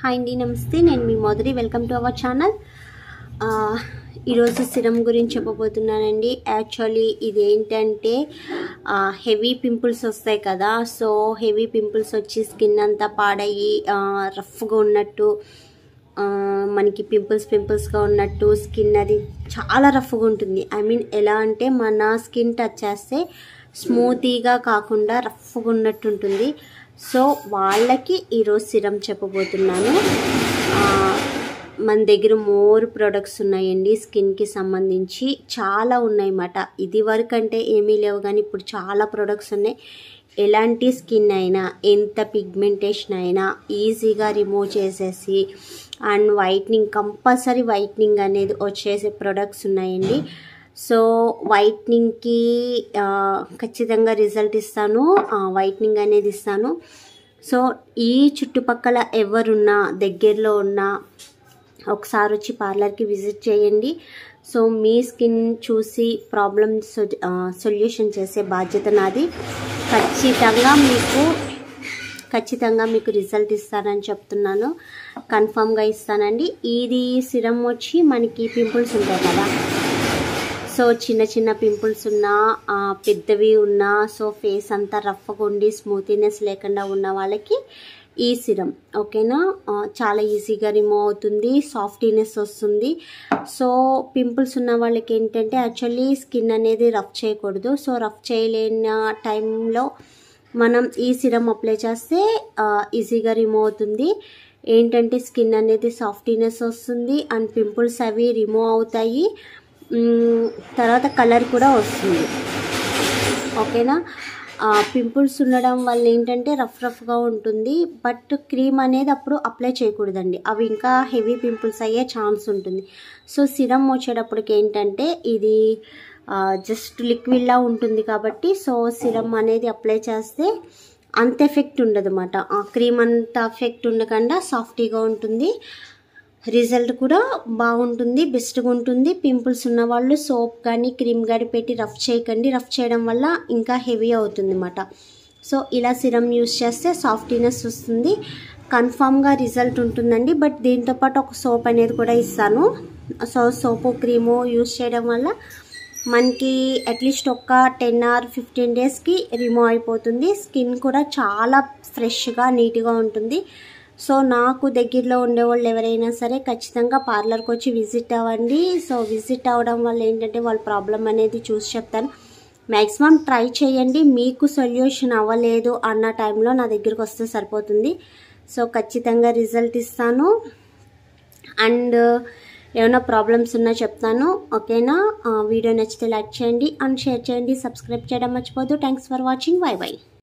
hi అండి నమస్తే నేను మీ Madhuri welcome to our channel ఈరోజు సిరం గురించి చెప్పబోతున్నానండి యాక్చువల్లీ ఇది ఏంటంటే హెవీ పింపుల్స్ వస్తాయి కదా సో హెవీ పింపుల్స్ వచ్చి స్కిన్ అంతా పాడయ్యి రఫ్గా ఉన్నట్టు ఆ, మనకి పింపుల్స్ పింపుల్స్గా ఉన్నట్టు స్కిన్ అది చాలా రఫ్గా ఉంటుంది ఐ మీన్ ఎలా అంటే మన స్కిన్ టచ్ చేస్తే స్మూతీగా కాకుండా రఫ్గా ఉన్నట్టు ఉంటుంది సో వాళ్ళకి ఈరోజు సిరం చెప్పబోతున్నాను ఆ, మన దగ్గర మోర్ ప్రొడక్ట్స్ ఉన్నాయండి స్కిన్కి సంబంధించి చాలా ఉన్నాయన్నమాట ఇది వరకు అంటే ఏమీ లేవు కానీ ఇప్పుడు చాలా ప్రొడక్ట్స్ ఉన్నాయి ఎలాంటి స్కిన్ అయినా ఎంత పిగ్మెంటేషన్ అయినా ఈజీగా రిమూవ్ చేసేసి అండ్ వైట్నింగ్ కంపల్సరీ వైట్నింగ్ అనేది వచ్చేసే ప్రొడక్ట్స్ ఉన్నాయండి సో వైట్నింగ్కి ఆ, ఖచ్చితంగా రిజల్ట్ ఇస్తాను ఆ, వైట్నింగ్ అనేది ఇస్తాను సో ఈ చుట్టుపక్కల ఎవరున్నా దగ్గరలో ఉన్నా ఒకసారి వచ్చి పార్లర్కి విజిట్ చేయండి సో మీ స్కిన్ చూసి ప్రాబ్లమ్ సొల్యూషన్ చేసే బాధ్యత నాది ఖచ్చితంగా మీకు ఖచ్చితంగా మీకు రిజల్ట్ ఇస్తానని చెప్తున్నాను కన్ఫామ్గా ఇస్తానండి ఇది సిరం వచ్చి మనకి పింపుల్స్ ఉంటాయి కదా సో చిన్న చిన్న పింపుల్స్ ఉన్నా ఆ, పెద్దవి ఉన్నా సో ఫేస్ అంతా రఫ్గా ఉండి స్మూతీనెస్ లేకుండా ఉన్న వాళ్ళకి ఈ సిరం ఓకేనా ఆ, చాలా ఈజీగా రిమూవ్ అవుతుంది సాఫ్టీనెస్ వస్తుంది సో పింపుల్స్ ఉన్న వాళ్ళకి ఏంటంటే యాక్చువల్లీ స్కిన్ అనేది రఫ్ చేయకూడదు సో రఫ్ చేయలేని టైంలో మనం ఈ సిరం అప్లై చేస్తే ఆ, ఈజీగా రిమూవ్ అవుతుంది ఏంటంటే స్కిన్ అనేది సాఫ్టీనెస్ వస్తుంది అండ్ పింపుల్స్ అవి రిమూవ్ అవుతాయి మ్, తర్వాత కలర్ కూడా వస్తుంది ఓకేనా పింపుల్స్ ఉండడం వల్ల ఏంటంటే రఫ్ రఫ్గా ఉంటుంది బట్ క్రీమ్ అనేది అప్పుడు అప్లై చేయకూడదండి అవి ఇంకా హెవీ పింపుల్స్ అయ్యే ఛాన్స్ ఉంటుంది సో సిరం వచ్చేటప్పటికి ఏంటంటే ఇది జస్ట్ లిక్విడ్లా ఉంటుంది కాబట్టి సో సిరం అనేది అప్లై చేస్తే అంత ఎఫెక్ట్ ఉండదు అన్నమాట ఆ క్రీమ్ అంత ఎఫెక్ట్ ఉండకుండా సాఫ్టీగా ఉంటుంది రిజల్ట్ కూడా బాగుంటుంది బెస్ట్గా ఉంటుంది పింపుల్స్ ఉన్న వాళ్ళు సోప్ కానీ క్రీమ్ కానీ పెట్టి రఫ్ చేయకండి రఫ్ చేయడం వల్ల ఇంకా హెవీ అవుతుంది అన్నమాట సో ఇలా సిరం యూస్ చేస్తే సాఫ్టీనెస్ వస్తుంది కన్ఫామ్గా రిజల్ట్ ఉంటుందండి బట్ దీంతోపాటు ఒక సోప్ అనేది కూడా ఇస్తాను సో సోపు క్రీము యూస్ చేయడం వల్ల మనకి అట్లీస్ట్ ఒక టెన్ ఆర్ ఫిఫ్టీన్ డేస్కి రిమూవ్ అయిపోతుంది స్కిన్ కూడా చాలా ఫ్రెష్గా నీట్గా ఉంటుంది సో నాకు దగ్గరలో ఉండేవాళ్ళు ఎవరైనా సరే ఖచ్చితంగా పార్లర్కి వచ్చి విజిట్ అవ్వండి సో విజిట్ అవ్వడం వల్ల ఏంటంటే వాళ్ళ ప్రాబ్లం అనేది చూసి చెప్తాను మ్యాక్సిమం ట్రై చేయండి మీకు సొల్యూషన్ అవ్వలేదు అన్న టైంలో నా దగ్గరికి వస్తే సరిపోతుంది సో ఖచ్చితంగా రిజల్ట్ ఇస్తాను అండ్ ఏమైనా ప్రాబ్లమ్స్ ఉన్నా చెప్తాను ఓకేనా వీడియో నచ్చితే లైక్ చేయండి అండ్ షేర్ చేయండి సబ్స్క్రైబ్ చేయడం మర్చిపోదు thanks for watching bye by